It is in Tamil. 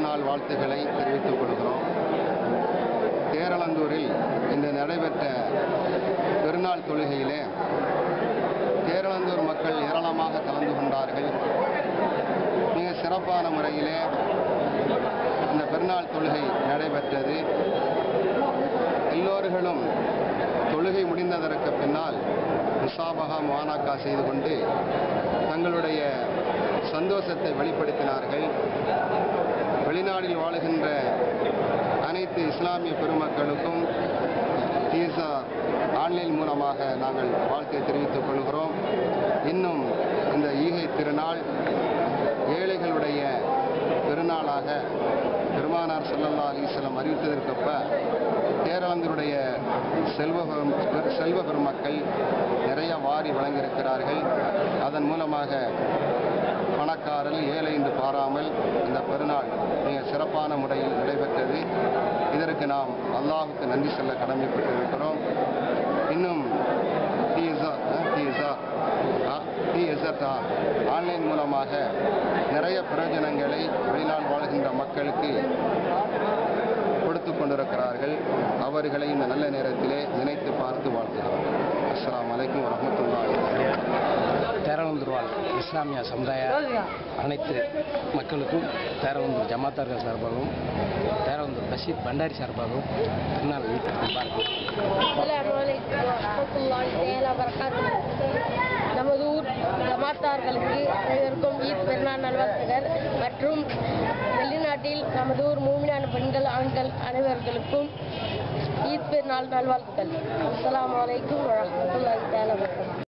பெருநாள் வாழ்த்துக்களை தெரிவித்துக் கொள்கிறோம் கேரளந்தூரில் இன்று நடைபெற்ற பெருநாள் தொழுகையிலே கேரளந்தூர் மக்கள் ஏராளமாக கலந்து கொண்டார்கள் மிக சிறப்பான முறையிலே இந்த பெருநாள் தொழுகை நடைபெற்றது எல்லோர்களும் தொழுகை முடிந்ததற்கு பின்னால் முசாபகா முவானாக்கா செய்து கொண்டு தங்களுடைய சந்தோஷத்தை வெளிப்படுத்தினார்கள் வெளிநாட்டில் வாழுகின்ற அனைத்து இஸ்லாமிய பெருமக்களுக்கும் தீசா ஆன்லைன் மூலமாக நாங்கள் வாழ்த்தை தெரிவித்துக் கொள்கிறோம் இன்னும் இந்த ஈகை திருநாள் ஏழைகளுடைய பெருநாளாக பெருமானார் ஸல்லல்லாஹு அலைஹி வஸல்லம் அறிவித்ததற்கொப்ப கேரளந்தருடைய செல்வ பெரும்- பெரு- செல்வ பெருமக்கள் நிறைய வாரி வழங்கியிருக்கிறார்கள் அதன் மூலமாக பணக்காரர் ஏழை என்று பாராமல் இந்த பெருநாள் மிக சிறப்பான முறையில் நடைபெற்றது இதற்கு நாம் அல்லாஹுக்கு நன்றி சொல்ல கடமைப்பட்டிருக்கிறோம் இன்னும் டிஎஸ்ஆ டிஎஸ்ஆ டிஎஸ்ஆர் ஆன்லைன் மூலமாக நிறைய பிரயோஜனங்களை வெளிநாடு வாழ்கின்ற மக்களுக்கு கொடுத்து கொண்டிருக்கிறார்கள் அவர்களை இந்த நல்ல நேரத்திலே நினைத்து பார்த்து வாழ்த்துகிறோம் அஸ்ஸலாமு அலைக்கும் வரஹ்மத்துல்லாஹி தேரவந்தூர் வாழ் இஸ்லாமிய சமுதாய அனைத்து மக்களுக்கும் தேரவந்தூர் ஜமாத்தார்கள் சார்பாகவும் தேரவந்தூர் பஷீர் பண்டாரி சார்பாகவும் திருநாள் வாழ்த்து அஸ்ஸலாமு அலைக்கும் வரஹ்மத்துல்லாஹி தஆலா வபரகாத்துஹு நமது ஊர் ஜமாத்தார்களுக்கு அனைவருக்கும் ஈத் பெருநாள் நல்வாழ்த்துகள் மற்றும் வெளிநாட்டில் நமது ஊர் மூமினான பெண்கள் ஆண்கள் அனைவர்களுக்கும் ஈத் பெருநாள் நல்வாழ்த்துக்கள் அஸ்ஸலாமு அலைக்கும் வரஹ்மத்துல்லாஹி தஆலா வபரகாத்துஹு